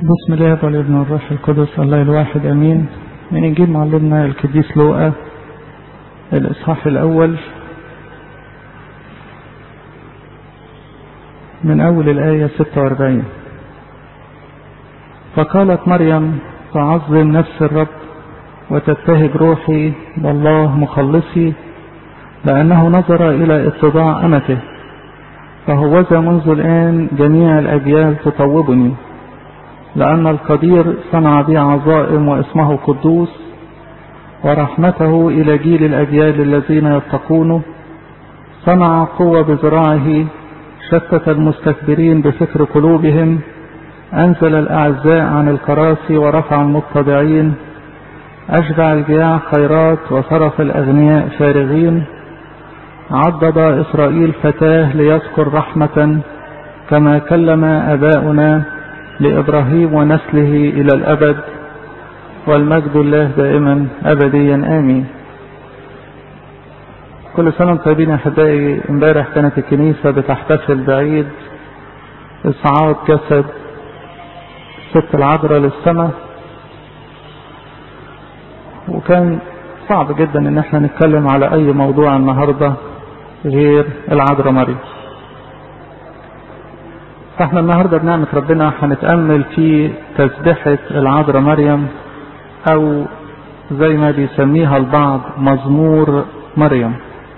بسم الله والابن والروح القدس الله الواحد امين من انجيل معلمنا القديس لوقا الاصحاح الاول من اول الايه 46 فقالت مريم تعظم نفس الرب وتبتهج روحي والله مخلصي لانه نظر الى اتضاع امته فهوذا منذ الان جميع الاجيال تطوبني لأن القدير صنع بي عظائم واسمه قدوس ورحمته إلى جيل الأجيال الذين يتقونه صنع قوة بذراعه شتت المستكبرين بفكر قلوبهم أنزل الأعزاء عن الكراسي ورفع المتضعين أشبع الجياع خيرات وصرف الأغنياء فارغين عضد إسرائيل فتاه ليذكر رحمة كما كلم أباؤنا لإبراهيم ونسله إلى الأبد والمجد الله دائما أبديا آمين كل سنة وانتم طيبين يا أحبائي امبارح كانت الكنيسة بتحتفل بعيد إصعاد جسد ست العذراء للسماء وكان صعب جدا ان احنا نتكلم على اي موضوع النهاردة غير العذراء مريم فاحنا النهارده بنعمة ربنا هنتأمل في تسبحة العذراء مريم أو زي ما بيسميها البعض مزمور مريم.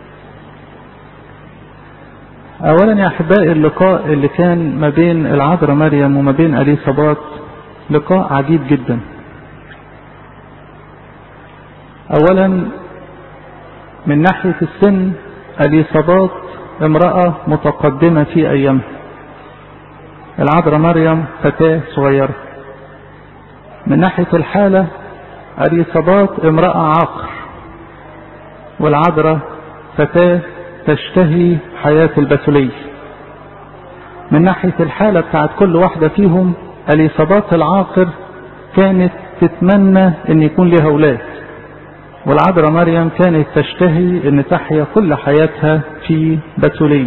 أولا يا أحبائي اللقاء اللي كان ما بين العذراء مريم وما بين أليصابات لقاء عجيب جدا. أولا من ناحية السن أليصابات امرأة متقدمة في أيامها. العذراء مريم فتاة صغيرة من ناحية الحالة أليصابات امرأة عاقر والعذراء فتاة تشتهي حياة البتولية من ناحية الحالة بتاعت كل واحدة فيهم أليصابات العاقر كانت تتمنى ان يكون لها اولاد والعذراء مريم كانت تشتهي ان تحيا كل حياتها في بتوليه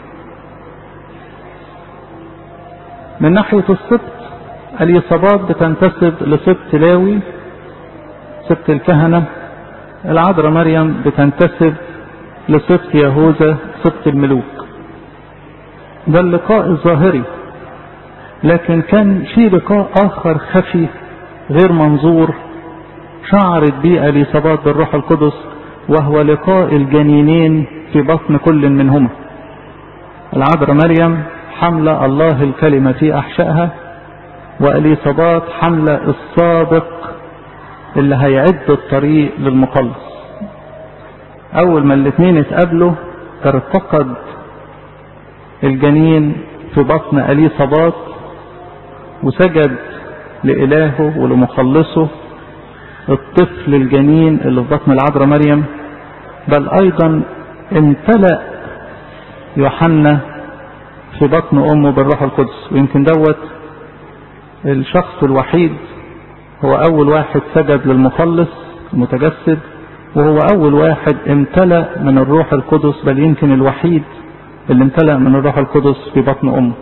من ناحية السبط اليصابات بتنتسب لسبط لاوي سبط الكهنة العذراء مريم بتنتسب لسبط يهوذا سبط الملوك ده اللقاء الظاهري لكن كان في لقاء آخر خفي غير منظور شعرت به اليصابات بالروح القدس وهو لقاء الجنينين في بطن كل منهما العذراء مريم حملة الله الكلمة في أحشائها وأليصابات حملة الصادق اللي هيعد الطريق للمخلص أول ما الاثنين اتقابلوا ارتقد الجنين في بطن أليصابات وسجد لإلهه ولمخلصه الطفل الجنين اللي في بطن العذراء مريم بل أيضا امتلأ يوحنا في بطن امه بالروح القدس ويمكن دوت الشخص الوحيد هو اول واحد سجد للمخلص المتجسد وهو اول واحد امتلأ من الروح القدس بل يمكن الوحيد اللي امتلأ من الروح القدس في بطن امه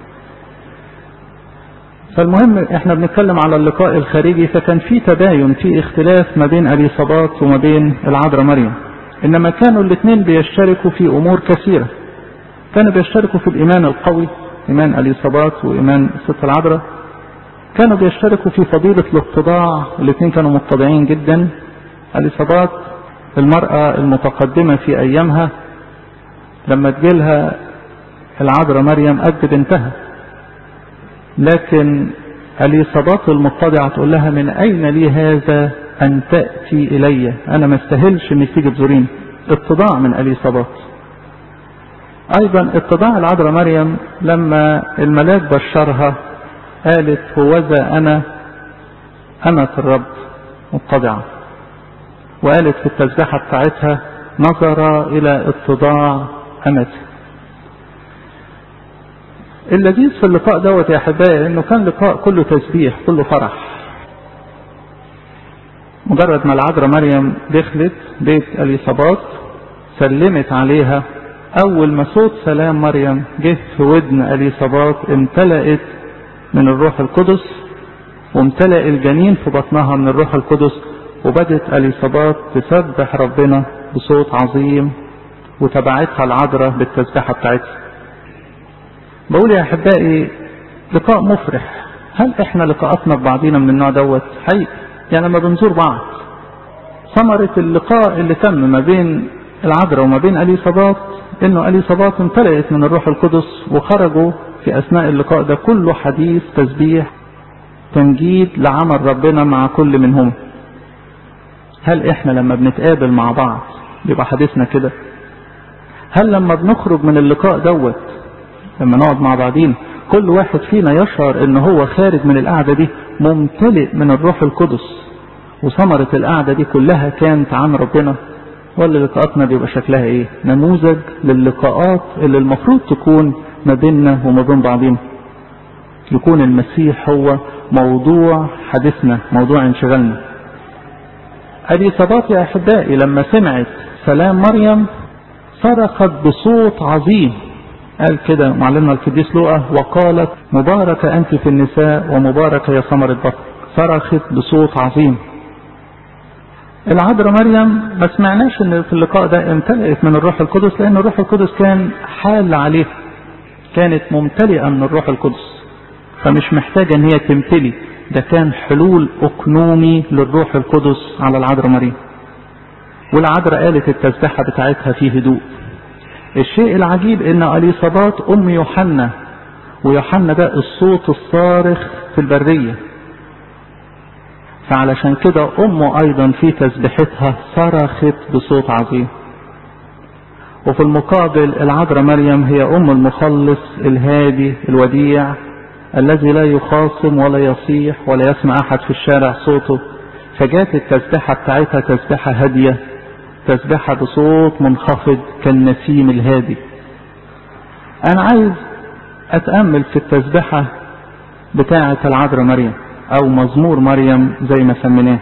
فالمهم احنا بنتكلم على اللقاء الخارجي فكان في تباين في اختلاف ما بين اليصابات وما بين العذراء مريم انما كانوا الاثنين بيشتركوا في امور كثيره كانوا بيشتركوا في الإيمان القوي إيمان اليصابات وإيمان الست العذراء كانوا بيشتركوا في فضيلة الاتضاع الاثنين كانوا متضعين جدا اليصابات المرأة المتقدمة في أيامها لما تجيلها العذراء مريم قد بنتها لكن اليصابات المتضعة تقول لها من أين لي هذا أن تأتي إلي أنا ما استاهلش إنك تيجي تزوريني اتضاع من اليصابات ايضا اتضاع العذراء مريم لما الملاك بشرها قالت هوذا انا امة الرب متضعة وقالت في التسبيحة بتاعتها نظر الى اتضاع امته اللذيذ في اللقاء دوت يا احبائي انه كان لقاء كله تسبيح كله فرح مجرد ما العذراء مريم دخلت بيت اليصابات سلمت عليها أول ما صوت سلام مريم جه في ودن أليصابات امتلأت من الروح القدس وامتلأ الجنين في بطنها من الروح القدس وبدت اليصابات تسبح ربنا بصوت عظيم وتبعتها العذراء بالتسبيحة بتاعتها بقول يا احبائي لقاء مفرح هل احنا لقاءاتنا ببعضينا من النوع دوت حقيقي يعني لما بنزور بعض ثمرة اللقاء اللي تم ما بين العذراء وما بين اليصابات انه اليصابات امتلأت من الروح القدس وخرجوا في اثناء اللقاء ده كله حديث تسبيح تمجيد لعمل ربنا مع كل منهم هل احنا لما بنتقابل مع بعض بيبقى حديثنا كده هل لما بنخرج من اللقاء دوت لما نقعد مع بعضين كل واحد فينا يشعر ان هو خارج من القعدة دي ممتلئ من الروح القدس وثمرة القعدة دي كلها كانت عن ربنا ولا لقاءاتنا بيبقى شكلها ايه نموذج للقاءات اللي المفروض تكون ما بيننا وما بين بعضنا يكون المسيح هو موضوع حديثنا موضوع انشغالنا اليصابات يا احبائي لما سمعت سلام مريم صرخت بصوت عظيم قال كده معلمنا القديس لوقا وقالت مباركة أنت في النساء ومباركة يا ثمرة بطن صرخت بصوت عظيم العذراء مريم ما سمعناش ان في اللقاء ده امتلأت من الروح القدس لان الروح القدس كان حال عليها كانت ممتلئة من الروح القدس فمش محتاجة ان هي تمتلي ده كان حلول اقنومي للروح القدس على العذراء مريم والعذراء قالت التسبيحة بتاعتها في هدوء الشيء العجيب ان اليصابات ام يوحنا ويوحنا ده الصوت الصارخ في البرية فعلشان كده امه ايضا في تسبيحتها صرخت بصوت عظيم وفي المقابل العذراء مريم هي ام المخلص الهادي الوديع الذي لا يخاصم ولا يصيح ولا يسمع احد في الشارع صوته فجات التسبيحة بتاعتها تسبيحة هادية تسبيحة بصوت منخفض كالنسيم الهادي انا عايز اتأمل في التسبيحة بتاعة العذراء مريم او مزمور مريم زي ما سميناه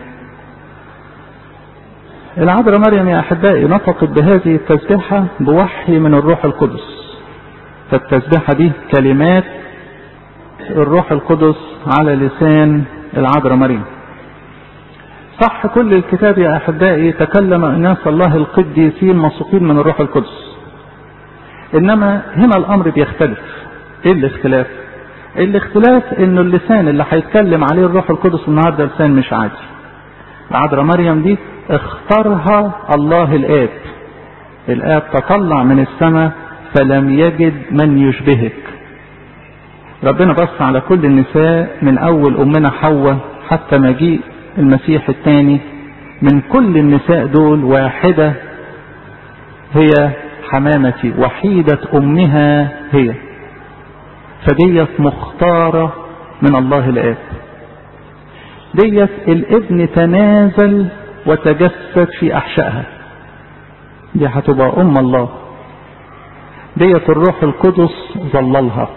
العذراء مريم يا احبائي نطقت بهذه التسبيحة بوحي من الروح القدس فالتسبيحة دي كلمات الروح القدس على لسان العذراء مريم صح كل الكتاب يا احبائي تكلم اناس الله القديسين مسوقين من الروح القدس انما هنا الامر بيختلف ايه الاختلاف الاختلاف انه اللسان اللي هيتكلم عليه الروح القدس النهارده لسان مش عادي العذراء مريم دي اختارها الله الاب الاب تطلع من السماء فلم يجد من يشبهك ربنا بص على كل النساء من اول امنا حواء حتى مجيء المسيح الثاني من كل النساء دول واحدة هي حمامتي وحيدة امها هي فديت مختارة من الله الآب ديت الابن تنازل وتجسد في أحشائها دي هتبقى أم الله ديت الروح القدس ظللها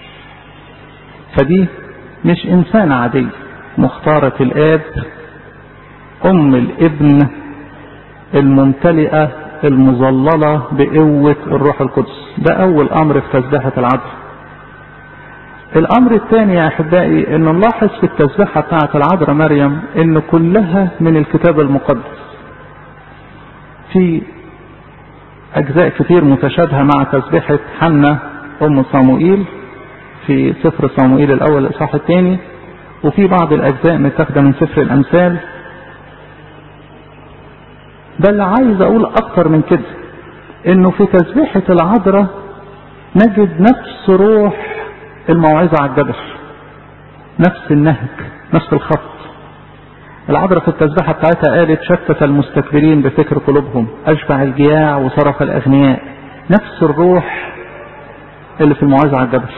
فدي مش إنسان عادي مختارة الآب أم الابن الممتلئة المظللة بقوة الروح القدس ده أول أمر في تسبيحة العدل الامر الثاني يا احبائي ان نلاحظ في التسبيحة بتاعة العذراء مريم ان كلها من الكتاب المقدس في اجزاء كتير متشابهة مع تسبيحة حنة ام صاموئيل في سفر صاموئيل الاول الاصحاح الثاني وفي بعض الاجزاء متاخدة من سفر الامثال بل عايز اقول اكتر من كده انه في تسبيحة العذراء نجد نفس روح الموعظة على الجبل نفس النهج نفس الخط العذراء في التسبيحة بتاعتها قالت شتت المستكبرين بفكر قلوبهم أشبع الجياع وصرف الأغنياء نفس الروح اللي في الموعظة على الجبل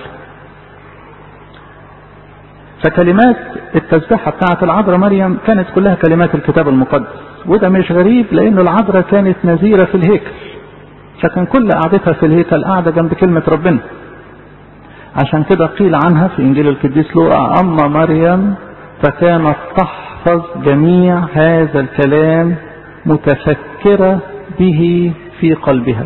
فكلمات التسبيحة بتاعت العذراء مريم كانت كلها كلمات الكتاب المقدس وده مش غريب لأن العذراء كانت نذيرة في الهيكل فكان كل قعدتها في الهيكل قاعدة جنب كلمة ربنا عشان كده قيل عنها في انجيل القديس لوقا اما مريم فكانت تحفظ جميع هذا الكلام متفكرة به في قلبها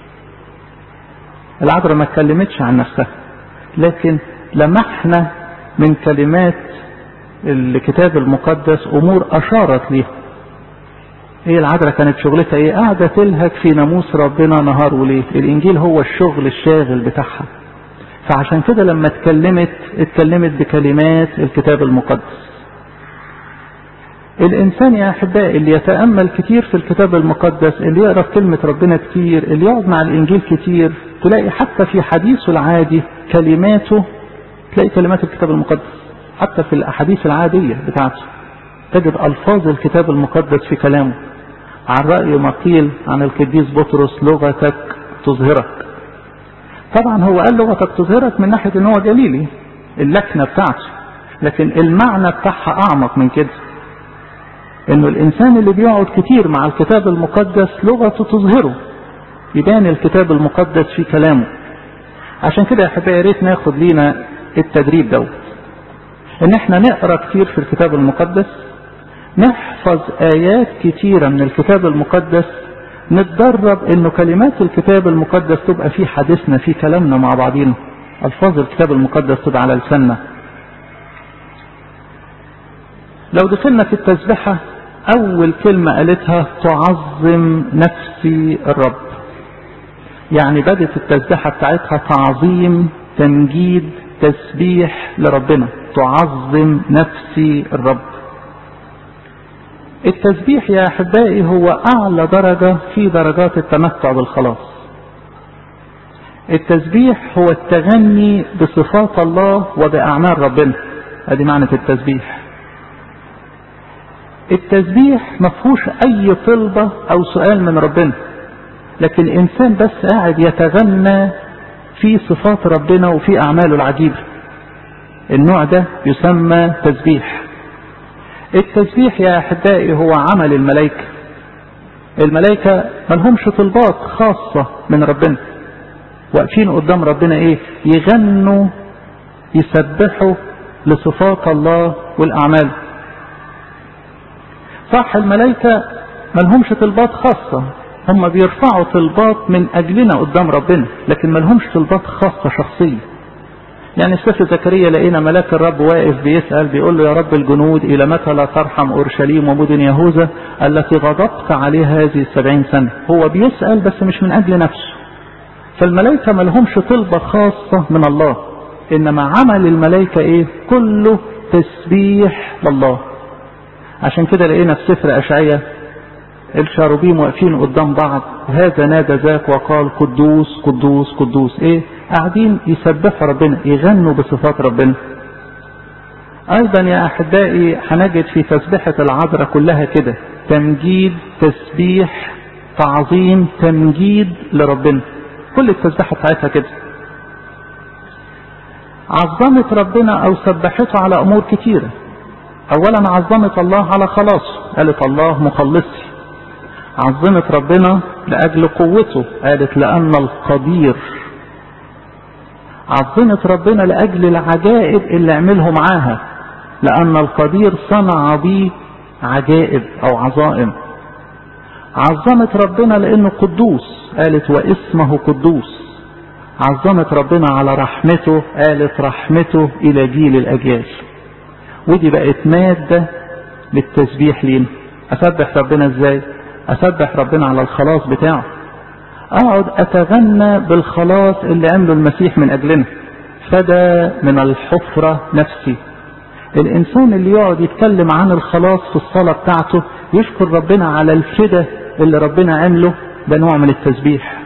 العذراء ما اتكلمتش عن نفسها لكن لمحنا من كلمات الكتاب المقدس امور اشارت ليها هي العذراء كانت شغلتها ايه قاعده تلهج في ناموس ربنا نهار وليل الانجيل هو الشغل الشاغل بتاعها فعشان كده لما اتكلمت اتكلمت بكلمات الكتاب المقدس الانسان يا احبائي اللي يتامل كتير في الكتاب المقدس اللي يقرا في كلمه ربنا كتير اللي يقعد مع الانجيل كتير تلاقي حتى في حديثه العادي كلماته تلاقي كلمات الكتاب المقدس حتى في الاحاديث العاديه بتاعته تجد الفاظ الكتاب المقدس في كلامه عن راي ما قيل عن القديس بطرس لغتك تظهرك طبعا هو قال لغتك تظهرك من ناحيه ان هو جليلي اللكنه بتاعته لكن المعنى بتاعها اعمق من كده انه الانسان اللي بيقعد كتير مع الكتاب المقدس لغته تظهره يبان الكتاب المقدس في كلامه عشان كده يا احبائي يا ريت ناخد لينا التدريب دوت ان احنا نقرا كتير في الكتاب المقدس نحفظ ايات كتيره من الكتاب المقدس نتدرب انه كلمات الكتاب المقدس تبقى في حديثنا في كلامنا مع بعضينا الفاظ الكتاب المقدس تبقى على لساننا لو دخلنا في التسبحة أول كلمة قالتها تعظم نفسي الرب يعني بدت التسبحة بتاعتها تعظيم تمجيد تسبيح لربنا تعظم نفسي الرب التسبيح يا أحبائي هو أعلى درجة في درجات التمتع بالخلاص التسبيح هو التغني بصفات الله وبأعمال ربنا ادي معنى التسبيح التسبيح ما فيهوش اي طلبة او سؤال من ربنا لكن الانسان بس قاعد يتغنى في صفات ربنا وفي اعماله العجيبة النوع ده يسمى تسبيح التسبيح يا احبائي هو عمل الملائكة الملائكة ملهمش طلبات خاصة من ربنا واقفين قدام ربنا ايه يغنوا يسبحوا لصفات الله والاعمال صح الملائكة ملهمش طلبات خاصة هم بيرفعوا طلبات من أجلنا قدام ربنا لكن ملهمش طلبات خاصة شخصية يعني سفر زكريا لقينا ملاك الرب واقف بيسأل بيقول له يا رب الجنود إلى متى لا ترحم أورشليم ومدن يهوذا التي غضبت عليها هذه السبعين سنة هو بيسأل بس مش من أجل نفسه فالملائكة ملهمش طلبة خاصة من الله إنما عمل الملائكة إيه كله تسبيح لله عشان كده لقينا في سفر أشعية الشاروبيم واقفين قدام بعض هذا نادى ذاك وقال قدوس قدوس قدوس ايه قاعدين يسبحوا ربنا يغنوا بصفات ربنا ايضا يا احبائي هنجد في تسبيحة العذراء كلها كده تمجيد تسبيح تعظيم تمجيد لربنا كل التسبيحة بتاعتها كده عظمت ربنا او سبحته على امور كتيره اولا عظمت الله على خلاصه قالت الله مخلصي عظمت ربنا لاجل قوته قالت لان القدير عظمت ربنا لاجل العجائب اللي عمله معاها لان القدير صنع بي عجائب او عظائم عظمت ربنا لانه قدوس قالت واسمه قدوس عظمت ربنا على رحمته قالت رحمته الى جيل الاجيال ودي بقت مادة للتسبيح لينا أسبح ربنا ازاي أسبح ربنا على الخلاص بتاعه أقعد أتغنى بالخلاص اللي عمله المسيح من أجلنا فدا من الحفرة نفسي الإنسان اللي يقعد يتكلم عن الخلاص في الصلاة بتاعته يشكر ربنا على الفدا اللي ربنا عمله ده نوع من التسبيح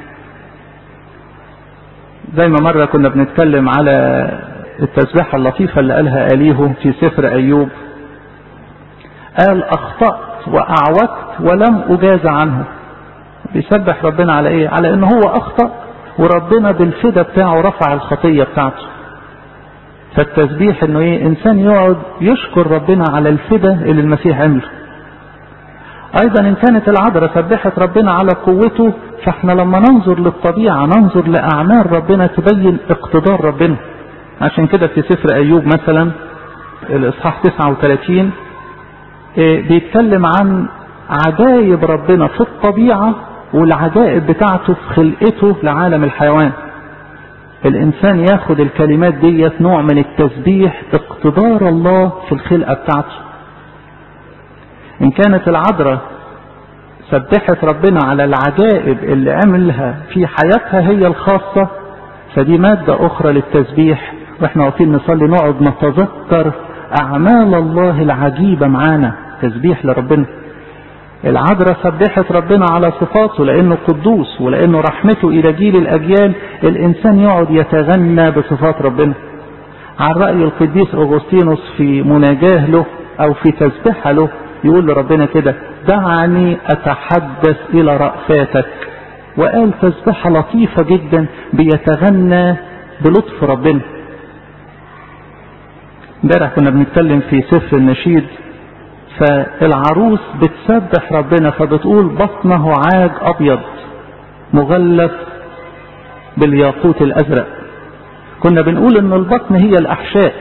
زي ما مرة كنا بنتكلم على التسبيحة اللطيفة اللي قالها أليه في سفر أيوب قال أخطأت وأعوت ولم أجاز عنه بيسبح ربنا على إيه على إن هو أخطأ وربنا بالفدا بتاعه رفع الخطية بتاعته فالتسبيح إنه إيه إنسان يقعد يشكر ربنا على الفدا اللي المسيح عمله أيضا إن كانت العذراء سبحت ربنا على قوته فإحنا لما ننظر للطبيعة ننظر لأعمال ربنا تبين اقتدار ربنا عشان كده في سفر أيوب مثلا الإصحاح 39 بيتكلم عن عجائب ربنا في الطبيعة والعجائب بتاعته في خلقته لعالم الحيوان الإنسان ياخد الكلمات ديت نوع من التسبيح اقتدار الله في الخلقة بتاعته إن كانت العذراء سبحت ربنا على العجائب اللي عملها في حياتها هي الخاصة فدي مادة أخرى للتسبيح وإحنا واقفين نصلي نقعد نتذكر أعمال الله العجيبة معانا تسبيح لربنا العذراء سبحت ربنا على صفاته لأنه قدوس ولأنه رحمته إلى جيل الأجيال الإنسان يقعد يتغنى بصفات ربنا عن رأي القديس أغسطينوس في مناجاه له أو في تسبيحة له يقول لربنا كده دعني أتحدث إلى رأفاتك وقال تسبيحة لطيفة جدا بيتغنى بلطف ربنا امبارح كنا بنتكلم في سفر النشيد فالعروس بتسبح ربنا فبتقول بطنه عاج ابيض مغلف بالياقوت الازرق كنا بنقول ان البطن هي الاحشاء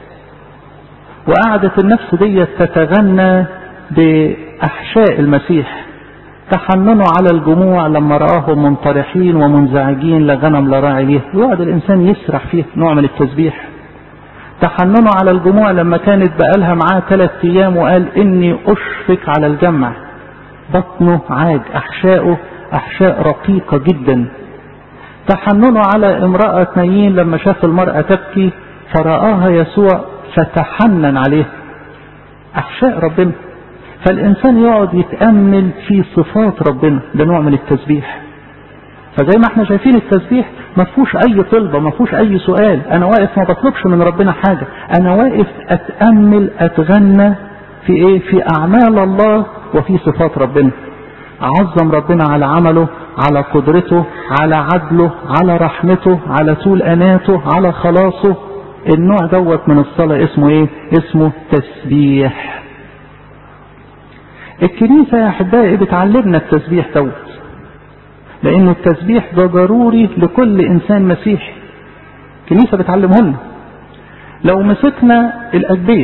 وقعدت النفس دي تتغنى باحشاء المسيح تحننوا على الجموع لما راهم منطرحين ومنزعجين لا غنم لا راعي ليه ويقعد الانسان يسرح فيه نوع من التسبيح تحننوا على الجموع لما كانت بقالها معاه ثلاث ايام وقال اني اشفق على الجمع بطنه عاج احشاؤه احشاء رقيقه جدا تحننوا على امرأة نايين لما شاف المرأة تبكي فرآها يسوع فتحنن عليه احشاء ربنا فالانسان يقعد يتأمل في صفات ربنا ده نوع من التسبيح فزي ما احنا شايفين التسبيح ما فيهوش اي طلبة ما فيهوش اي سؤال انا واقف ما بطلبش من ربنا حاجة انا واقف اتأمل اتغنى في ايه في اعمال الله وفي صفات ربنا عظم ربنا على عمله على قدرته على عدله على رحمته على طول اناته على خلاصه النوع دوت من الصلاة اسمه ايه اسمه تسبيح الكنيسة يا احبائي بتعلمنا التسبيح دوت لأن التسبيح ده ضروري لكل إنسان مسيحي الكنيسة بتعلمه لنا لو مسكنا الأجبية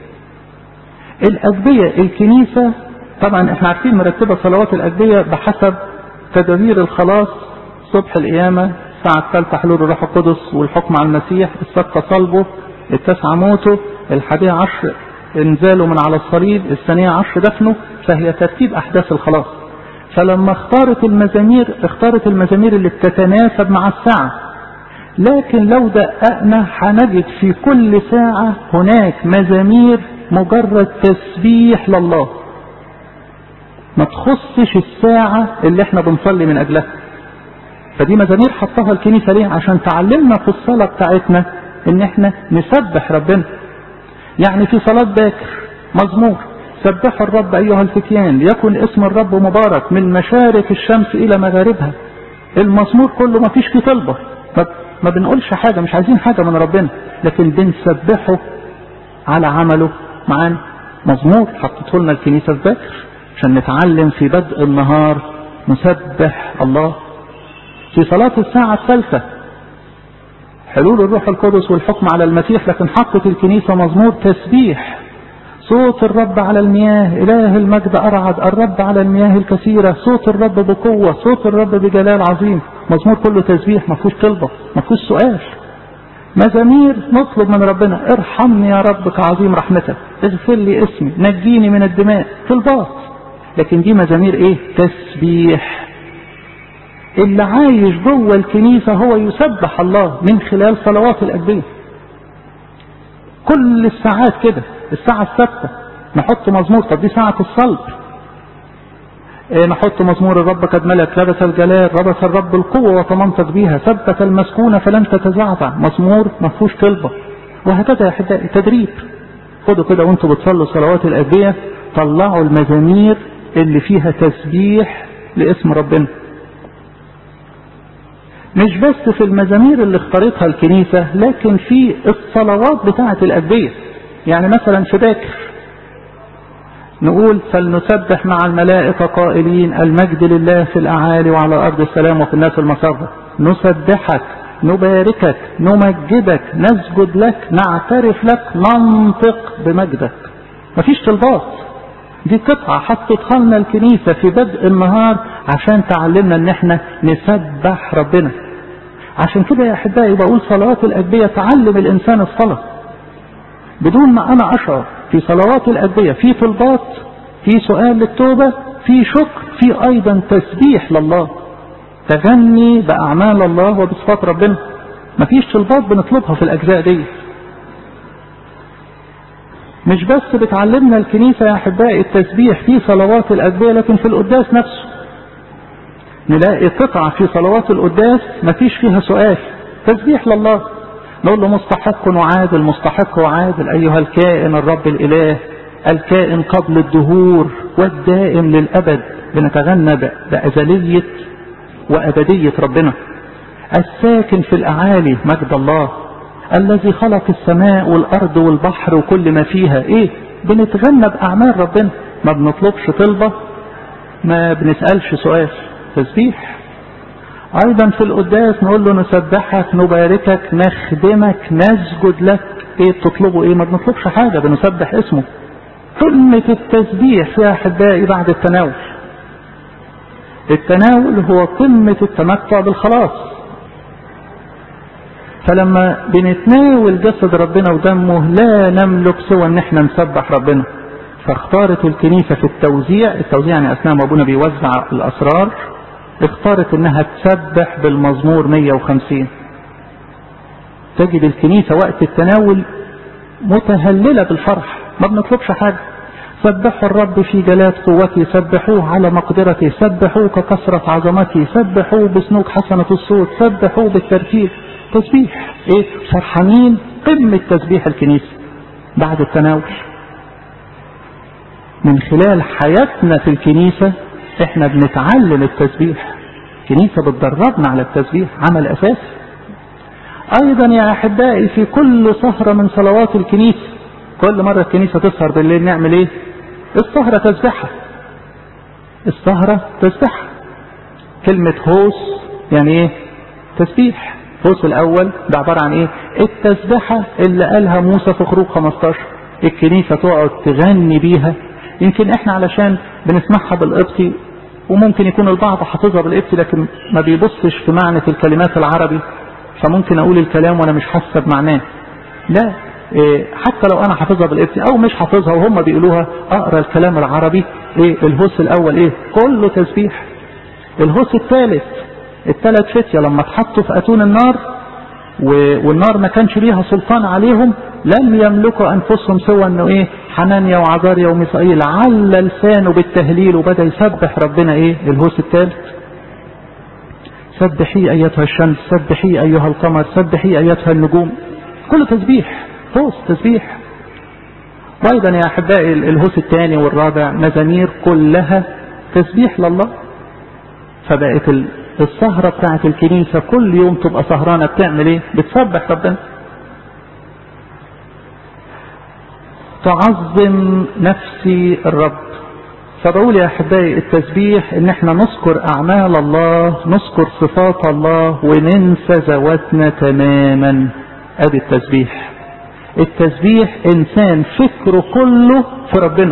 الأجبية الكنيسة طبعا احنا عارفين مرتبة صلوات الأجبية بحسب تدابير الخلاص صبح القيامة الساعة الثالثة حلول الروح القدس والحكم على المسيح السادسة صلبه التاسعة موته الحادية عشر انزاله من على الصليب الثانية عشر دفنه فهي ترتيب أحداث الخلاص فلما اختارت المزامير اختارت المزامير اللي بتتناسب مع الساعة لكن لو دققنا هنجد في كل ساعة هناك مزامير مجرد تسبيح لله ما تخصش الساعة اللي احنا بنصلي من اجلها فدي مزامير حطها الكنيسة ليه عشان تعلمنا في الصلاة بتاعتنا ان احنا نسبح ربنا يعني في صلاة باكر مزمور سبحوا الرب أيها الفتيان ليكن اسم الرب مبارك من مشارق الشمس إلى مغاربها المزمور كله ما فيش فيه طلبة ما بنقولش حاجة مش عايزين حاجة من ربنا لكن بنسبحه على عمله معانا مزمور حطته لنا الكنيسة في باكر عشان نتعلم في بدء النهار نسبح الله في صلاة الساعة الثالثة حلول الروح القدس والحكم على المسيح لكن حطت الكنيسة مزمور تسبيح صوت الرب على المياه إله المجد أرعد الرب على المياه الكثيرة صوت الرب بقوة صوت الرب بجلال عظيم مزمور كله تسبيح ما فيهوش طلبة ما فيهوش سؤال مزامير نطلب من ربنا ارحمني يا رب كعظيم رحمتك اغفر لي اسمي نجيني من الدماء طلبات لكن دي مزامير ايه تسبيح اللي عايش جوه الكنيسة هو يسبح الله من خلال صلوات الأجبية كل الساعات كده الساعة السادسة نحط مزمور طب دي ساعة الصلب إيه نحط مزمور الرب قد ملك لبس الجلال ربس الرب القوة وتمنطق بيها ثبت المسكونة فلم تتزعزع مزمور ما فيهوش طلبة وهكذا يا احبائي تدريب خدوا كده وانتوا بتصلوا صلوات الأدبية طلعوا المزامير اللي فيها تسبيح لاسم ربنا مش بس في المزامير اللي اختارتها الكنيسة لكن في الصلوات بتاعة الأدبية يعني مثلا في باكر نقول فلنسبح مع الملائكة قائلين المجد لله في الأعالي وعلى أرض السلام وفي الناس المسرة نسبحك نباركك نمجدك نسجد لك نعترف لك ننطق بمجدك مفيش طلبات دي قطعة حطتها لنا الكنيسة في بدء النهار عشان تعلمنا ان احنا نسبح ربنا عشان كده يا احبائي بقول صلوات الادبيه تعلم الانسان الصلاه بدون ما انا اشعر في صلوات الادبيه في طلبات في سؤال للتوبه في شكر في ايضا تسبيح لله تغني باعمال الله وبصفات ربنا مفيش طلبات بنطلبها في الاجزاء دي مش بس بتعلمنا الكنيسة يا أحبائي التسبيح في صلوات الأدبية لكن في القداس نفسه نلاقي قطعة في صلوات القداس مفيش فيها سؤال تسبيح لله نقول له مستحق وعادل مستحق وعادل أيها الكائن الرب الإله الكائن قبل الدهور والدائم للأبد بنتغنى بأزلية وأبدية ربنا الساكن في الأعالي مجد الله الذي خلق السماء والأرض والبحر وكل ما فيها إيه بنتغنى بأعمال ربنا ما بنطلبش طلبة ما بنسألش سؤال تسبيح أيضا في القداس نقول له نسبحك نباركك نخدمك نسجد لك إيه بتطلبوا إيه ما بنطلبش حاجة بنسبح اسمه قمة التسبيح يا أحبائي بعد التناول التناول هو قمة التمتع بالخلاص فلما بنتناول جسد ربنا ودمه لا نملك سوى ان احنا نسبح ربنا فاختارت الكنيسة في التوزيع التوزيع يعني اثناء ما ابونا بيوزع الاسرار اختارت انها تسبح بالمزمور 150 تجد الكنيسة وقت التناول متهللة بالفرح ما بنطلبش حاجة سبحوا الرب في جلاد قوته سبحوه على مقدرته سبحوه ككثرة عظمته سبحوه بسنوك حسنة الصوت سبحوه بالترتيب تسبيح ايه فرحانين قمة تسبيح الكنيسة بعد التناول من خلال حياتنا في الكنيسة احنا بنتعلم التسبيح الكنيسة بتدربنا على التسبيح عمل اساسي ايضا يا احبائي في كل سهرة من صلوات الكنيسة كل مرة الكنيسة تسهر بالليل نعمل ايه السهرة تسبحها السهرة تسبحها كلمة هوس يعني ايه تسبيح الفوس الاول ده عبارة عن ايه التسبحة اللي قالها موسى في خروج 15 الكنيسة تقعد تغني بيها يمكن احنا علشان بنسمعها بالقبطي وممكن يكون البعض حافظها بالقبطي لكن ما بيبصش في معنى الكلمات العربي فممكن اقول الكلام وانا مش حاسه بمعناه لا إيه حتى لو انا حافظها بالقبطي او مش حافظها وهم بيقولوها اقرا الكلام العربي ايه الهوس الاول ايه كله تسبيح الهوس الثالث الثلاث فتية لما اتحطوا في اتون النار والنار ما كانش ليها سلطان عليهم لم يملكوا انفسهم سوى انه ايه حنانيا وعزاريا وميسائيل عل لسانه بالتهليل وبدا يسبح ربنا ايه الهوس الثالث سبحي ايتها الشمس سبحي ايها القمر سبحي ايتها النجوم كله تسبيح هوس تسبيح وايضا يا احبائي الهوس الثاني والرابع مزامير كلها تسبيح لله فبقت السهرة بتاعت الكنيسة كل يوم تبقى سهرانة بتعمل ايه بتسبح ربنا تعظم نفسي الرب فبقول يا احبائي التسبيح ان احنا نذكر اعمال الله نذكر صفات الله وننسى ذواتنا تماما ادي التسبيح التسبيح انسان فكره كله في ربنا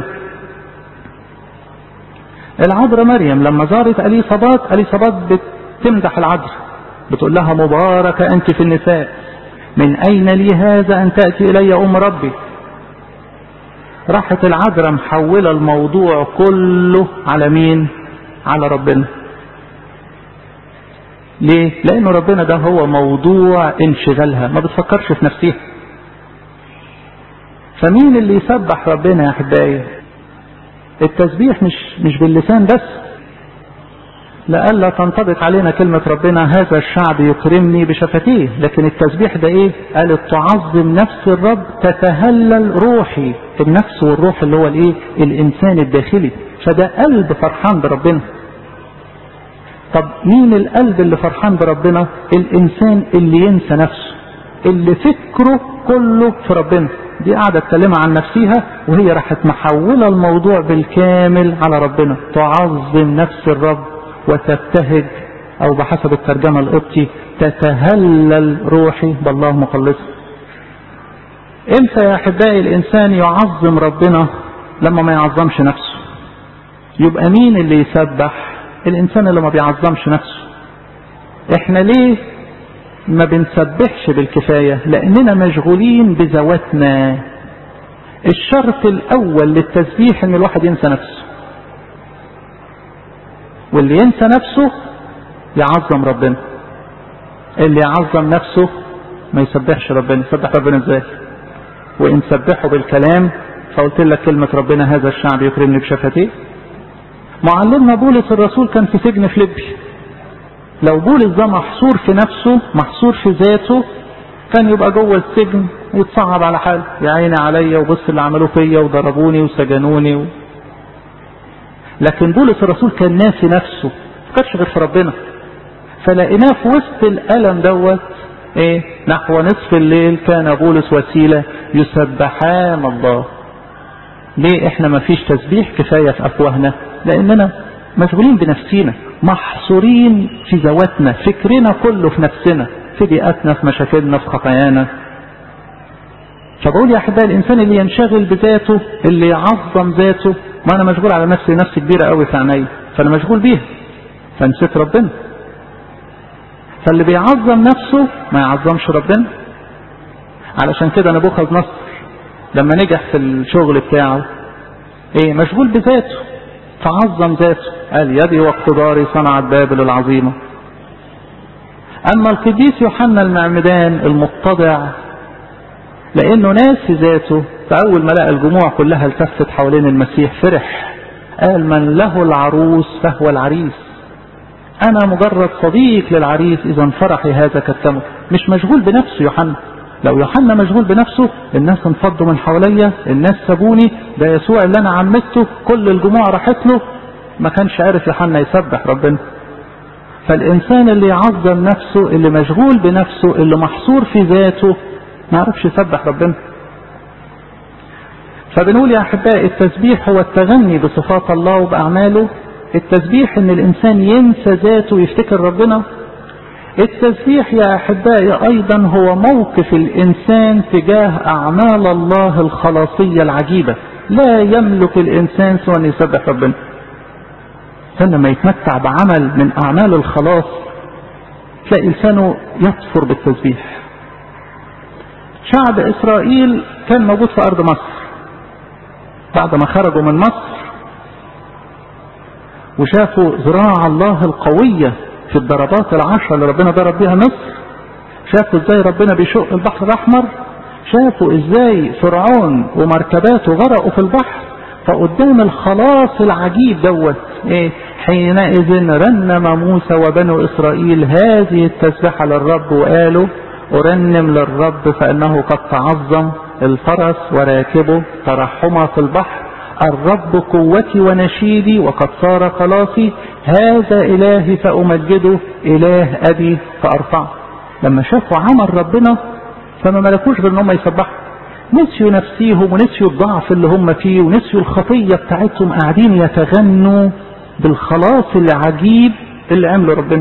العذراء مريم لما زارت اليصابات اليصابات بتمدح العذراء بتقول لها مباركة انت في النساء من اين لي هذا ان تأتي الي ام ربي راحت العذراء محولة الموضوع كله على مين على ربنا ليه لانه ربنا ده هو موضوع انشغالها ما بتفكرش في نفسها فمين اللي يسبح ربنا يا احبائي التسبيح مش مش باللسان بس لئلا تنطبق علينا كلمة ربنا هذا الشعب يكرمني بشفتيه لكن التسبيح ده ايه قال تعظم نفس الرب تتهلل روحي النفس والروح اللي هو الايه الانسان الداخلي فده قلب فرحان بربنا طب مين القلب اللي فرحان بربنا الانسان اللي ينسى نفسه اللي فكره كله في ربنا دي قاعدة تكلمها عن نفسها وهي راحت محولة الموضوع بالكامل على ربنا تعظم نفس الرب وتبتهج او بحسب الترجمة القبطي تتهلل روحي بالله مخلصا امتى يا احبائي الانسان يعظم ربنا لما ما يعظمش نفسه يبقى مين اللي يسبح الانسان اللي ما بيعظمش نفسه احنا ليه ما بنسبحش بالكفاية لأننا مشغولين بذواتنا الشرط الأول للتسبيح إن الواحد ينسى نفسه واللي ينسى نفسه يعظم ربنا اللي يعظم نفسه ما يسبحش ربنا يسبح ربنا ازاي وإن سبحوا بالكلام فقلت لك كلمة ربنا هذا الشعب يكرمني بشفتيه معلمنا بولس الرسول كان في سجن فيليبي لو بولس ده محصور في نفسه محصور في ذاته كان يبقى جوه السجن يتصعب على حاله يا عيني عليا وبص اللي عملوه فيا وضربوني وسجنوني و... لكن بولس الرسول كان ناسي نفسه ما كانش غير في ربنا فلقيناه في وسط الالم دوت ايه نحو نصف الليل كان بولس وسيله يسبحان الله ليه احنا ما فيش تسبيح كفايه في افواهنا لاننا مشغولين بنفسينا محصورين في ذواتنا فكرنا كله في نفسنا في بيئتنا في مشاكلنا في خطايانا فبقول يا احبائي الانسان اللي ينشغل بذاته اللي يعظم ذاته ما انا مشغول على نفسي نفسي كبيره قوي في عيني فانا مشغول بيها فنسيت ربنا فاللي بيعظم نفسه ما يعظمش ربنا علشان كده نبوخذ نصر لما نجح في الشغل بتاعه ايه مشغول بذاته فعظم ذاته قال يدي واقتداري صنعت بابل العظيمة أما القديس يوحنا المعمدان المتضع لأنه ناسي ذاته فأول ما لقى الجموع كلها التفت حوالين المسيح فرح قال من له العروس فهو العريس أنا مجرد صديق للعريس إذا فرحي هذا كالتمر مش مشغول بنفسه يوحنا لو يوحنا مشغول بنفسه الناس انفضوا من حواليا الناس سابوني ده يسوع اللي انا عمدته كل الجموع راحت له ما كانش عارف يوحنا يسبح ربنا فالانسان اللي يعظم نفسه اللي مشغول بنفسه اللي محصور في ذاته ما يعرفش يسبح ربنا فبنقول يا احبائي التسبيح هو التغني بصفات الله وباعماله التسبيح ان الانسان ينسى ذاته ويفتكر ربنا التسبيح يا احبائي ايضا هو موقف الانسان تجاه اعمال الله الخلاصيه العجيبه لا يملك الانسان سوى ان يسبح ربنا لما يتمتع بعمل من اعمال الخلاص تلاقي لسانه يطفر بالتسبيح شعب اسرائيل كان موجود في ارض مصر بعد ما خرجوا من مصر وشافوا ذراع الله القويه في الضربات العشرة اللي ربنا ضرب بيها مصر شافوا ازاي ربنا بيشق البحر الاحمر شافوا ازاي فرعون ومركباته غرقوا في البحر فقدام الخلاص العجيب دوت ايه حينئذ رنم موسى وبنو اسرائيل هذه التسبيحة للرب وقالوا ارنم للرب فانه قد تعظم الفرس وراكبه ترحما في البحر الرب قوتي ونشيدي وقد صار خلاصي هذا إلهي فأمجده إله أبي فأرفعه لما شافوا عمل ربنا فما ملكوش غير ان هم يسبحوا نسيوا نفسيهم ونسيوا الضعف اللي هم فيه ونسيوا الخطية بتاعتهم قاعدين يتغنوا بالخلاص العجيب اللي عمله ربنا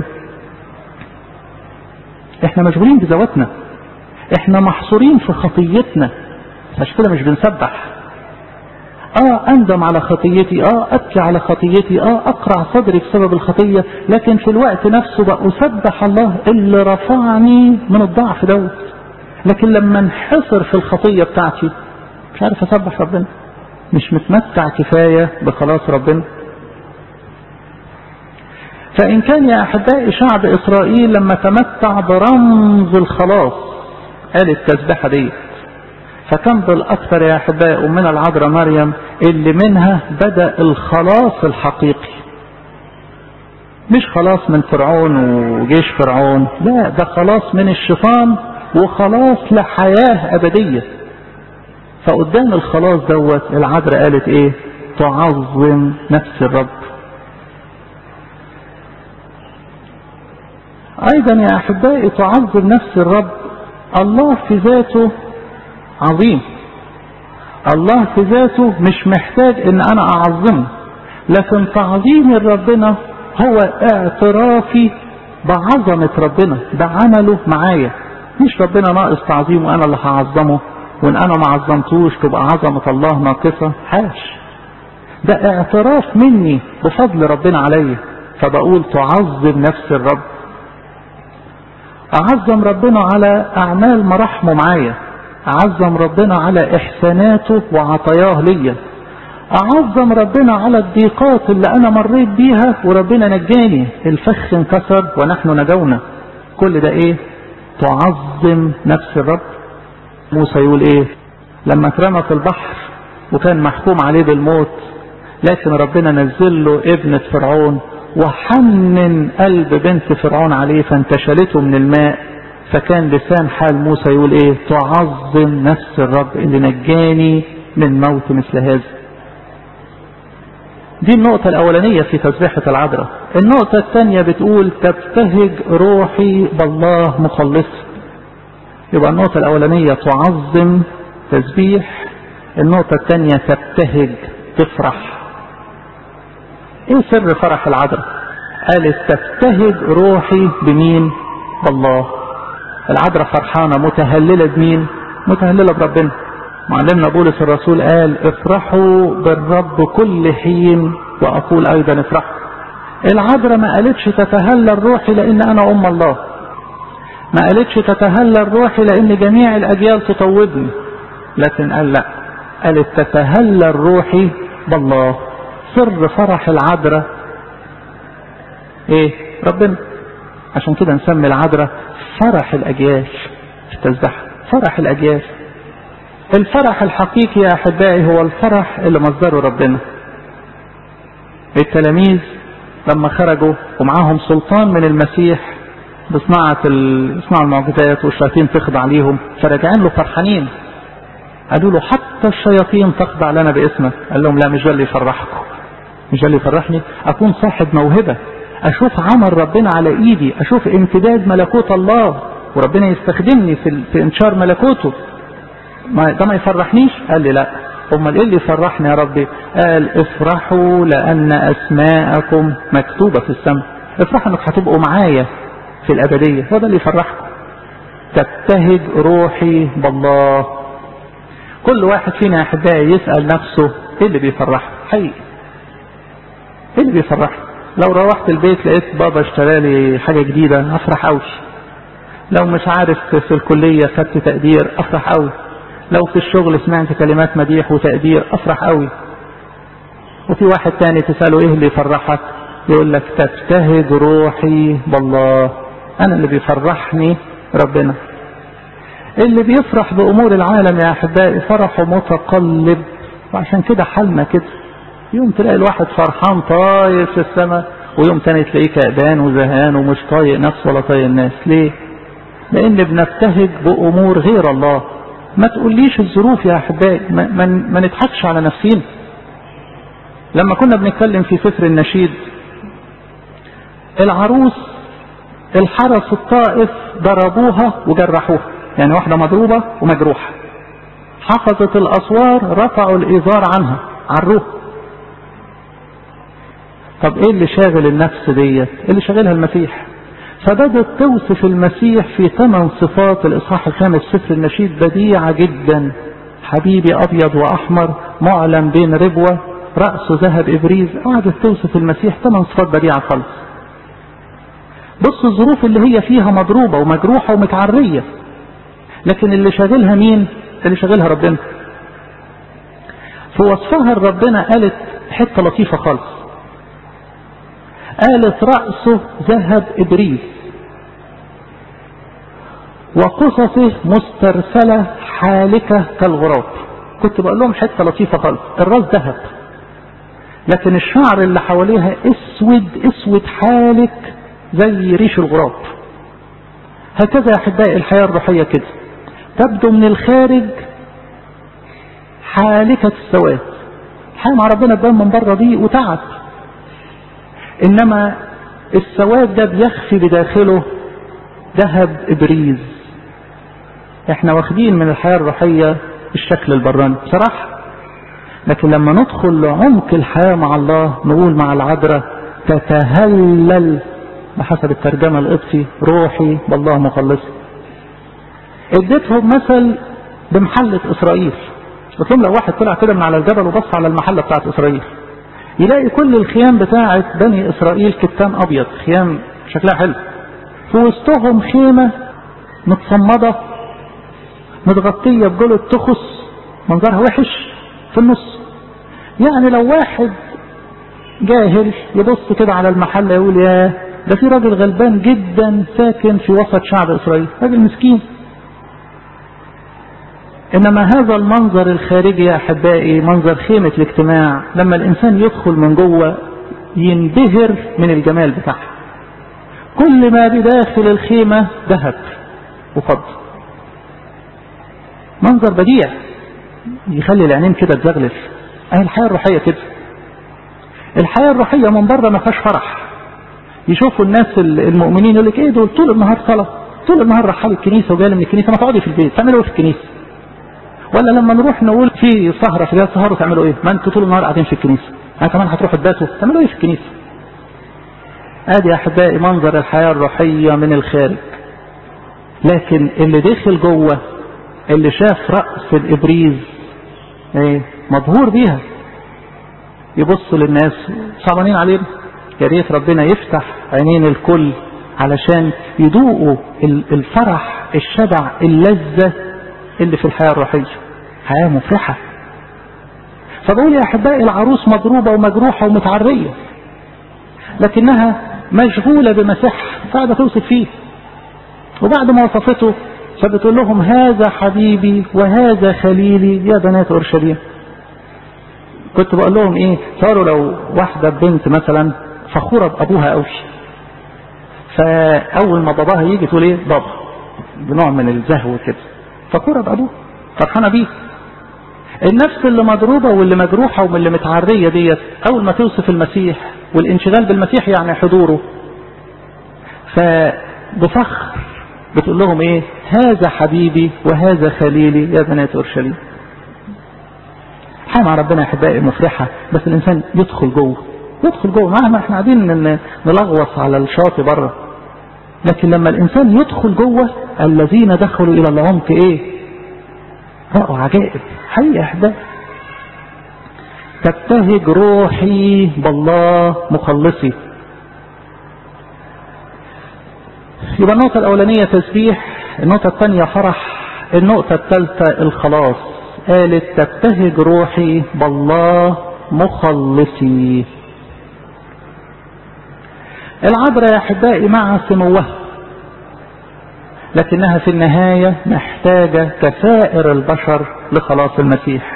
احنا مشغولين بذواتنا احنا محصورين في خطيتنا عشان كده مش بنسبح اه اندم على خطيتي اه ابكي على خطيتي اه اقرع صدري بسبب الخطيه لكن في الوقت نفسه بقى اسبح الله اللي رفعني من الضعف دوت لكن لما انحصر في الخطيه بتاعتي مش عارف اسبح ربنا مش متمتع كفايه بخلاص ربنا فان كان يا احبائي شعب اسرائيل لما تمتع برمز الخلاص قال التسبيحه ديت فكان بالاكثر يا احبائي امنا العذراء مريم اللي منها بدا الخلاص الحقيقي مش خلاص من فرعون وجيش فرعون لا ده خلاص من الشيطان وخلاص لحياه ابديه فقدام الخلاص دوت العذراء قالت ايه تعظم نفس الرب ايضا يا احبائي تعظم نفس الرب الله في ذاته عظيم الله في ذاته مش محتاج ان انا اعظمه لكن تعظيم ربنا هو اعترافي بعظمة ربنا بعمله معايا مش ربنا ناقص تعظيم وانا اللي هعظمه وان انا ما عظمتوش تبقى عظمة الله ناقصة حاش ده اعتراف مني بفضل ربنا عليا فبقول تعظم نفس الرب أعظم ربنا على أعمال مراحمه معايا أعظم ربنا على إحساناته وعطاياه ليا أعظم ربنا على الضيقات اللي أنا مريت بيها وربنا نجاني الفخ انكسر ونحن نجونا كل ده إيه تعظم نفس الرب موسى يقول إيه لما اترمى في البحر وكان محكوم عليه بالموت لكن ربنا نزل له ابنة فرعون وحنن قلب بنت فرعون عليه فانتشلته من الماء فكان لسان حال موسى يقول ايه تعظم نفس الرب اللي نجاني من موت مثل هذا دي النقطة الأولانية في تسبيحة العذراء النقطة الثانية بتقول تبتهج روحي بالله مخلصي يبقى النقطة الأولانية تعظم تسبيح النقطة الثانية تبتهج تفرح ايه سر فرح العذراء قالت تبتهج روحي بمين بالله العذراء فرحانة متهللة بمين متهللة بربنا معلمنا بولس الرسول قال افرحوا بالرب كل حين واقول ايضا افرحوا العذراء ما قالتش تتهلل روحي لان انا ام الله ما قالتش تتهلل روحي لان جميع الاجيال تطوبني لكن قال لا قالت تتهلل روحي بالله سر فرح العذراء ايه ربنا عشان كده نسمي العذراء فرح الاجيال في التسبيح فرح الاجيال الفرح الحقيقي يا احبائي هو الفرح اللي مصدره ربنا التلاميذ لما خرجوا ومعاهم سلطان من المسيح بصناعة صناعة المعجزات والشياطين تخضع ليهم فراجعين له فرحانين قالوا له حتى الشياطين تخضع لنا باسمك قال لهم لا مش ده اللي يفرحكم مش ده اللي يفرحني اكون صاحب موهبة اشوف عمل ربنا على ايدي اشوف امتداد ملكوت الله وربنا يستخدمني في, في انشار ملكوته ما ده ما يفرحنيش قال لي لا امال ايه اللي يفرحني يا ربي قال افرحوا لان اسماءكم مكتوبة في السماء افرحوا انك هتبقوا معايا في الابدية هو ده اللي يفرحكم تبتهج روحي بالله كل واحد فينا يا احبائي يسأل نفسه ايه اللي بيفرحه حقيقي ايه اللي بيفرحني لو روحت البيت لقيت بابا اشترى لي حاجة جديدة افرح قوي لو مش عارف في الكلية خدت تقدير افرح قوي لو في الشغل سمعت كلمات مديح وتقدير افرح قوي وفي واحد تاني تسأله ايه اللي يفرحك يقول لك تبتهج روحي بالله انا اللي بيفرحني ربنا اللي بيفرح بامور العالم يا احبائي فرحه متقلب وعشان كده حالنا كده يوم تلاقي الواحد فرحان طاير في السماء ويوم تاني تلاقيه كأبان وزهان ومش طايق نفسه ولا طايق الناس ليه لان بنبتهج بامور غير الله ما تقوليش الظروف يا احبائي ما, ما, ما نضحكش على نفسينا لما كنا بنتكلم في سفر النشيد العروس الحرس الطائف ضربوها وجرحوها يعني واحدة مضروبة ومجروحة حفظة الأسوار رفعوا الإزار عنها عروها طب ايه اللي شاغل النفس ديت اللي شاغلها المسيح فبدت توصف المسيح في ثمان صفات الاصحاح الخامس سفر النشيد بديعة جدا حبيبي ابيض واحمر معلم بين ربوة رأسه ذهب ابريز قعدت توصف المسيح ثمان صفات بديعة خالص بص الظروف اللي هي فيها مضروبة ومجروحة ومتعرية لكن اللي شاغلها مين اللي شاغلها ربنا في وصفها ربنا قالت حتة لطيفة خالص قالت رأسه ذهب إبريس وقصصه مسترسلة حالكة كالغراب كنت بقول لهم حتة لطيفة خالص الراس ذهب لكن الشعر اللي حواليها اسود اسود حالك زي ريش الغراب هكذا يا احبائي الحياة الروحية كده تبدو من الخارج حالكة السواد الحياة مع ربنا تبان من بره دي وتعب انما السواد ده بيخفي بداخله ذهب ابريز احنا واخدين من الحياة الروحية الشكل البراني بصراحة لكن لما ندخل لعمق الحياة مع الله نقول مع العذراء تتهلل بحسب الترجمة القدسي روحي بالله مخلصي اديتهم مثل بمحلة اسرائيل قلت لهم لو واحد طلع كده من على الجبل وبص على المحلة بتاعت اسرائيل يلاقي كل الخيام بتاعت بني اسرائيل كتان ابيض خيام شكلها حلو في وسطهم خيمة متصمدة متغطية بجلد تخص منظرها وحش في النص يعني لو واحد جاهل يبص كده على المحل يقول يا ده في راجل غلبان جدا ساكن في وسط شعب اسرائيل راجل مسكين انما هذا المنظر الخارجي يا احبائي منظر خيمة الاجتماع لما الانسان يدخل من جوه ينبهر من الجمال بتاعها كل ما بداخل الخيمة ذهب وفضة منظر بديع يخلي العينين كده تزغلف اهي الحياة الروحية كده الحياة الروحية من بره ما فيهاش فرح يشوفوا الناس المؤمنين يقول لك ايه دول طول النهار صلاة طول النهار رحال الكنيسة وجاي من الكنيسة ما تقعدي في البيت تعملوا ايه في الكنيسة ولا لما نروح نقول في سهرة في سهرة تعملوا ايه ما انتوا طول النهار قاعدين في الكنيسة انا كمان هتروحوا تباتوا تعملوا ايه في الكنيسة ادي يا احبائي منظر الحياة الروحية من الخارج لكن اللي داخل جوه اللي شاف رأس الابريز ايه مبهور بيها يبص للناس صعبانين علينا يا ريت ربنا يفتح عينين الكل علشان يذوقوا الفرح الشبع اللذة اللي في الحياة الروحية حياة مفرحة فبقول يا أحبائي العروس مضروبة ومجروحة ومتعرية لكنها مشغولة بمسيحها قاعدة توصف فيه وبعد ما وصفته فبتقول لهم هذا حبيبي وهذا خليلي يا بنات أورشليم كنت بقول لهم ايه صاروا لو واحدة بنت مثلا فخورة بأبوها قوي فأول ما باباها يجي تقول ايه بابا بنوع من الزهو كده فخورة بأبوها فرحانة بيه النفس اللي مضروبة واللي مجروحة واللي متعرية ديت أول ما توصف المسيح والانشغال بالمسيح يعني حضوره فبفخر بتقول لهم ايه هذا حبيبي وهذا خليلي يا بنات اورشليم حال مع ربنا يا احبائي مفرحه بس الانسان يدخل جوه يدخل جوه مهما احنا قاعدين نلغوص على الشاطئ بره لكن لما الانسان يدخل جوه الذين دخلوا الى العمق ايه رأوا عجائب حقيقة يا احبائي تبتهج روحي بالله مخلصي يبقى النقطة الأولانية تسبيح النقطة الثانية فرح النقطة الثالثة الخلاص قالت تبتهج روحي بالله مخلصي العذراء يا أحبائي مع سموها لكنها في النهاية محتاجة كسائر البشر لخلاص المسيح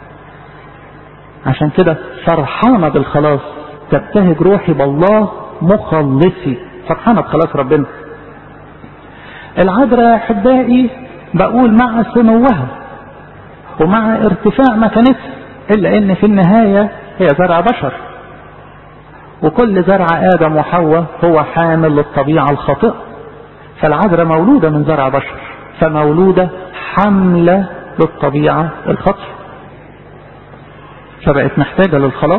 عشان كده فرحانة بالخلاص تبتهج روحي بالله مخلصي فرحانة بخلاص ربنا العذراء يا احبائي بقول مع سموها ومع ارتفاع مكانتها الا ان في النهاية هي زرع بشر وكل زرع ادم وحواء هو حامل للطبيعة الخاطئة فالعذراء مولودة من زرع بشر فمولودة حملة للطبيعة الخاطئة فبقت محتاجة للخلاص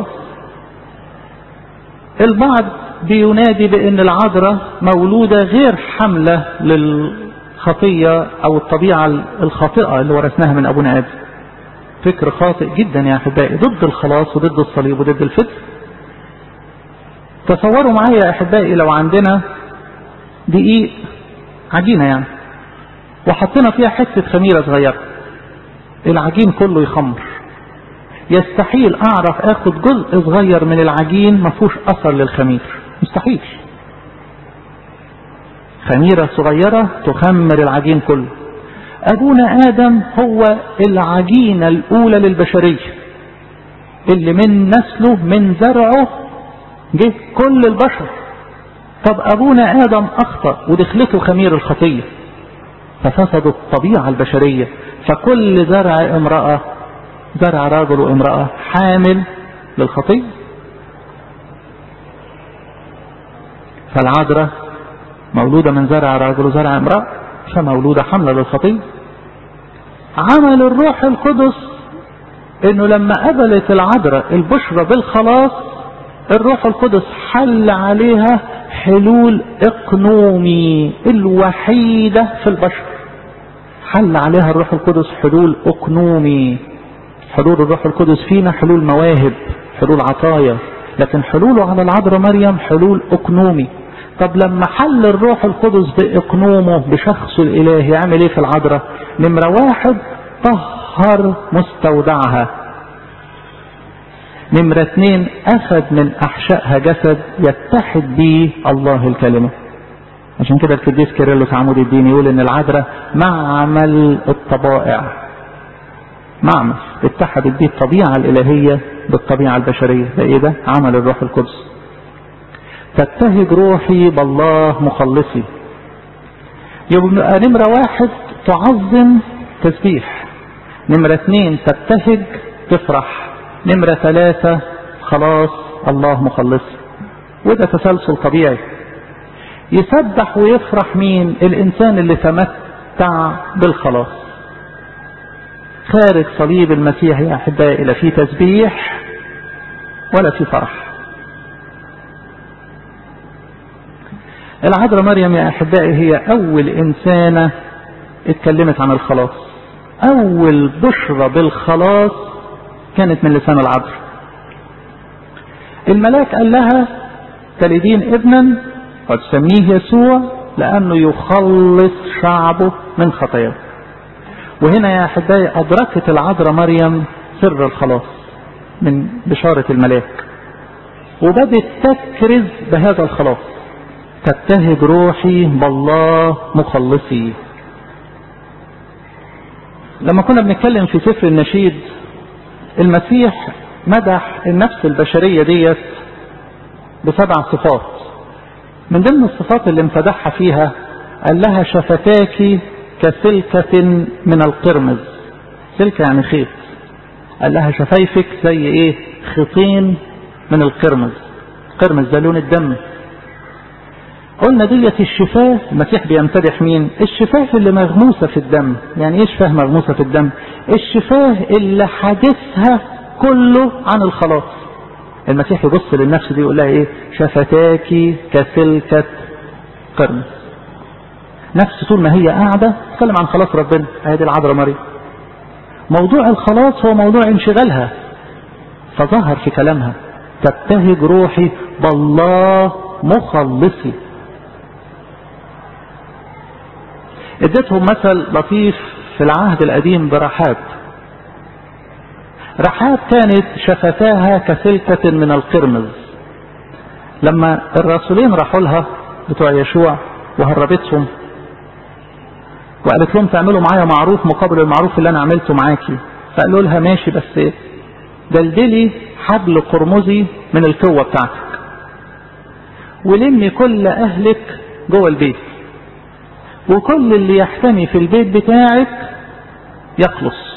البعض بينادي بان العذراء مولودة غير حملة للخطية او الطبيعة الخاطئة اللي ورثناها من ابونا ادم فكر خاطئ جدا يا احبائي ضد الخلاص وضد الصليب وضد الفدر تصوروا معايا يا احبائي لو عندنا دقيق عجينة يعني وحطينا فيها حتة خميرة صغيرة العجين كله يخمر يستحيل اعرف اخد جزء صغير من العجين ما فيهوش اثر للخمير مستحيل خميرة صغيرة تخمر العجين كله ابونا ادم هو العجينة الاولى للبشرية اللي من نسله من زرعه جه كل البشر طب ابونا ادم اخطأ ودخلته خمير الخطية ففسدت الطبيعة البشرية فكل زرع امرأة زرع رجل وامرأة حامل للخطية فالعذراء مولودة من زرع رجل وزرع امرأة فمولودة حملة للخطية عمل الروح القدس انه لما قبلت العذراء البشرى بالخلاص الروح القدس حل عليها حلول اقنومي الوحيدة في البشر حل عليها الروح القدس حلول اقنومي حلول الروح القدس فينا حلول مواهب حلول عطايا لكن حلوله على العذراء مريم حلول اقنومي طب لما حل الروح القدس بإقنومه بشخصه الإلهي يعمل ايه في العذراء نمرة واحد طهر مستودعها نمرة اتنين أخذ من أحشائها جسد يتحد به الله الكلمة عشان كده القديس كيرلس عمود الدين يقول ان العذراء معمل الطبائع معمل اتحدت به الطبيعة الإلهية بالطبيعة البشرية ده ايه ده عمل الروح القدس تبتهج روحي بالله مخلصي يبقى نمرة واحد تعظم تسبيح نمرة اثنين تبتهج تفرح نمرة ثلاثة خلاص الله مخلصي وده تسلسل طبيعي يسبح ويفرح مين الإنسان اللي تمتع بالخلاص خارج صليب المسيح يا أحبائي لا في تسبيح ولا في فرح العذراء مريم يا أحبائي هي أول إنسانة اتكلمت عن الخلاص أول بشرى بالخلاص كانت من لسان العذراء الملاك قال لها تلدين ابنا وتسميه يسوع لأنه يخلص شعبه من خطاياه وهنا يا أحبائي أدركت العذراء مريم سر الخلاص من بشارة الملاك وبدت تكرز بهذا الخلاص تبتهج روحي بالله مخلصي لما كنا بنتكلم في سفر النشيد المسيح مدح النفس البشرية ديت بسبع صفات من ضمن الصفات اللي امتدحها فيها قال لها شفتاك كسلكة من القرمز سلكة يعني خيط قال لها شفايفك زي ايه خيطين من القرمز قرمز ده لون الدم قلنا ديت الشفاه المسيح بيمتدح مين الشفاه اللي مغموسة في الدم يعني ايه شفاه مغموسة في الدم الشفاه اللي حدثها كله عن الخلاص المسيح يبص للنفس دي يقول لها ايه شفتاكي كسلكة قرن نفس طول ما هي قاعدة تتكلم عن خلاص ربنا هذه العذراء مريم موضوع الخلاص هو موضوع انشغالها فظهر في كلامها تبتهج روحي بالله مخلصي اديتهم مثل لطيف في العهد القديم برحاب رحاب كانت شفتاها كسلكة من القرمز لما الرسولين راحوا لها بتوع يشوع وهربتهم وقالت لهم تعملوا معايا معروف مقابل المعروف اللي انا عملته معاكي فقالوا لها ماشي بس دلدلي حبل قرمزي من الكوة بتاعتك ولمي كل اهلك جوه البيت وكل اللي يحتمي في البيت بتاعك يخلص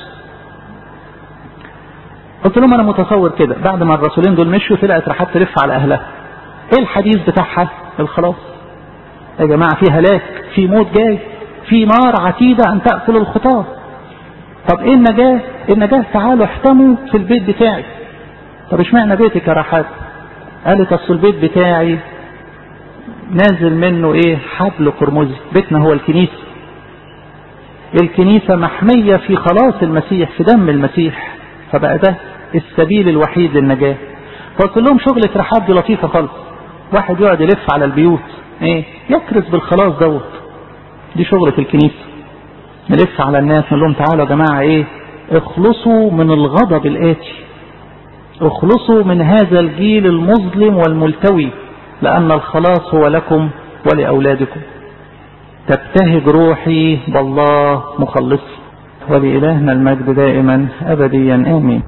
قلت لهم انا متصور كده بعد ما الرسولين دول مشوا طلعت رحاب تلف على اهلها ايه الحديث بتاعها الخلاص يا جماعة في هلاك في موت جاي في نار عتيدة ان تأكل الخطاة طب ايه النجاة النجاة تعالوا احتموا في البيت بتاعي طب اشمعنى بيتك يا رحاب قالت اصل البيت بتاعي نازل منه ايه حبل قرمزي بيتنا هو الكنيسة الكنيسة محمية في خلاص المسيح في دم المسيح فبقى ده السبيل الوحيد للنجاة فقلت لهم شغلة رحاب دي لطيفة خالص واحد يقعد يلف على البيوت ايه يكرز بالخلاص دوت دي شغلة الكنيسة نلف على الناس نقول لهم تعالوا يا جماعة ايه اخلصوا من الغضب الآتي اخلصوا من هذا الجيل المظلم والملتوي لأن الخلاص هو لكم ولأولادكم تبتهج روحي بالله مخلصي ولإلهنا المجد دائما أبديا آمين